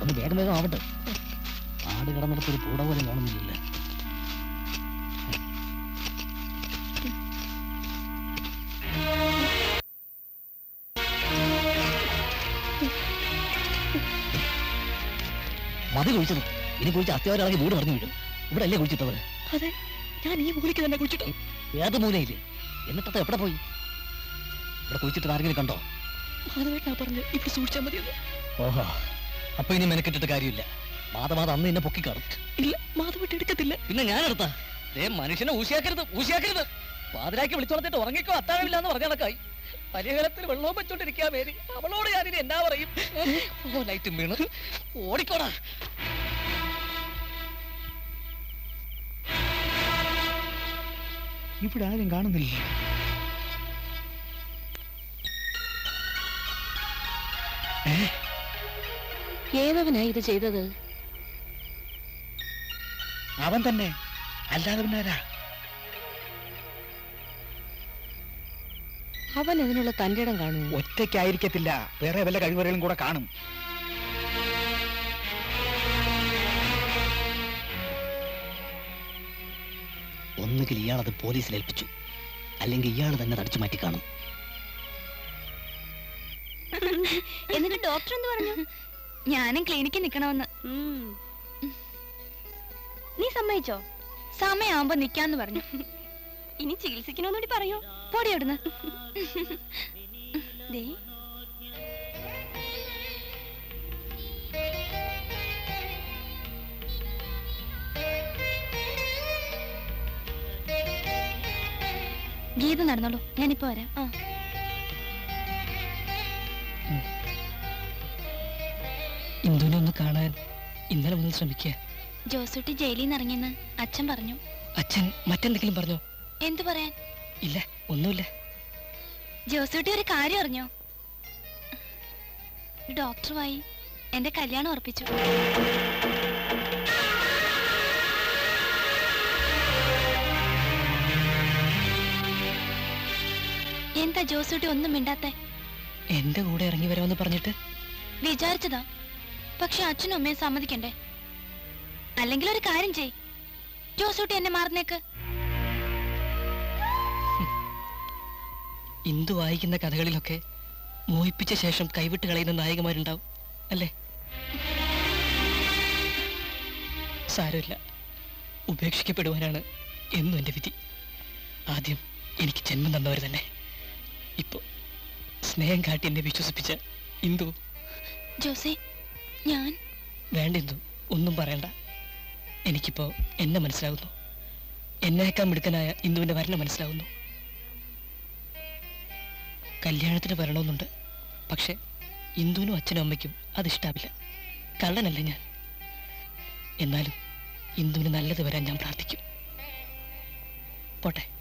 ഒന്ന് വേഗം വേഗം ആവട്ടെ ആട് കിടന്നിടത്ത് ഒരു പൂട പോലും കാണുന്നില്ലല്ലേ മതി കുഴിച്ചത് ഇനി കുഴിച്ച് അത്യാവശ്യം വീട് പറഞ്ഞു വീഴും ഇവിടെ അല്ലേ കുഴിച്ചിട്ടത് അതെ ഞാൻ ഈ മൂലിക്ക് തന്നെ കുഴിച്ചിട്ടു ഏത് മൂലയില് എന്നിട്ടത് എവിടെ പോയി ഇവിടെ കുഴിച്ചിട്ട് ആരെങ്കിലും കണ്ടോ മാധവേട്ടനാ പറഞ്ഞു ഇവിടെ സൂക്ഷിച്ചാൽ മതിയെന്ന് ഓഹോ അപ്പൊ ഇനി മെനക്കെട്ടിട്ട് കാര്യമില്ല മാതമാത അന്ന് എന്നെ പൊക്കിക്കാണും ഇല്ല മാധവേട്ട എടുക്കത്തില്ല പിന്നെ ഞാൻ എടുത്ത ദേ മനുഷ്യനെ ഊശിയാക്കരുത് ഊശിയാക്കരുത് പാതിരാക്കി വിളിച്ചോളത്തിട്ട് ഉറങ്ങിക്കോ അത്താഴമില്ല എന്ന് പറഞ്ഞ കണക്കായി പരിഹരത്തിൽ വെള്ളവും വെച്ചോണ്ടിരിക്കാ മേരി അവളോട് ഞാനിനി എന്നാ പറയും ഓ ലൈറ്റും വീണ് ഓടിക്കോടാ ഇവിടെ ആരും കാണുന്നില്ല ഏതവനാ ഇത് ചെയ്തത് അവൻ തന്നെ അല്ലാതെ പിന്നെ ആരാ അവൻ അതിനുള്ള തന്റെ ഇടം കാണുമോ ഒറ്റയ്ക്കായിരിക്കത്തില്ല വേറെ വല്ല കഴിവറകളും കൂടെ കാണും ഒന്നുകിൽ ഇയാൾ അത് പോലീസിൽ ഏൽപ്പിച്ചു അല്ലെങ്കിൽ ഇയാൾ തന്നെ തടിച്ചു മാറ്റി കാണും എന്നിട്ട് ഡോക്ടർ എന്ത് പറഞ്ഞു ഞാനും ക്ലിനിക്കിൽ നിക്കണമെന്ന് നീ സമ്മതിച്ചോ സമയമാകുമ്പോ നിക്കാന്ന് പറഞ്ഞു ഇനി ചികിത്സിക്കണമെന്നൂടി പറയൂ പോടി അവിടുന്ന് ദേ ഗീത നടന്നോളൂ ഞാനിപ്പോ വരാം ആ ഇന്ദുവിനെ ഒന്ന് കാണാൻ ഇന്നലെ മുതൽ ശ്രമിക്കുക ജോസൂട്ടി ജയിലിൽ നിന്ന് ഇറങ്ങിയെന്ന് അച്ഛൻ പറഞ്ഞു അച്ഛൻ മറ്റെന്തെങ്കിലും പറഞ്ഞോ എന്തു പറയാൻ ഇല്ല ഒന്നുമില്ല ജോസൂട്ടി ഒരു കാര്യം അറിഞ്ഞോ ഡോക്ടറുമായി എന്റെ കല്യാണം ഉറപ്പിച്ചു എന്താ ജോസൂട്ടി ഒന്നും മിണ്ടാത്തെ എന്റെ കൂടെ ഇറങ്ങി വരാമെന്ന് പറഞ്ഞിട്ട് വിചാരിച്ചതാ പക്ഷെ അച്ഛനും അമ്മയും സമ്മതിക്കണ്ടേ അല്ലെങ്കിൽ ഒരു കാര്യം ചെയ് ജോസൂട്ടി എന്നെ മാറുന്നേക്ക് ഇന്ദു വായിക്കുന്ന കഥകളിലൊക്കെ മോഹിപ്പിച്ച ശേഷം കൈവിട്ട് കളയുന്ന നായികമാരുണ്ടാവും അല്ലേ സാരമില്ല ഉപേക്ഷിക്കപ്പെടുവാനാണ് എന്നും എൻ്റെ വിധി ആദ്യം എനിക്ക് ജന്മം തന്നവർ തന്നെ ഇപ്പോ സ്നേഹം കാട്ടി എന്നെ വിശ്വസിപ്പിച്ച ഇന്ദു ജോസേ ഞാൻ വേണ്ട ഇന്ദു ഒന്നും പറയണ്ട എനിക്കിപ്പോ എന്നെ മനസ്സിലാവുന്നു എന്നേക്കാൾ മിടുക്കനായ ഇന്ദുവിന്റെ വരണ മനസ്സിലാവുന്നു കല്യാണത്തിന് വരണമെന്നുണ്ട് പക്ഷെ ഇന്ദുവിനും അച്ഛനും അമ്മയ്ക്കും അതിഷ്ടാവില്ല കള്ളനല്ല ഞാൻ എന്നാലും ഇന്ദുവിന് നല്ലത് വരാൻ ഞാൻ പ്രാർത്ഥിക്കും പോട്ടെ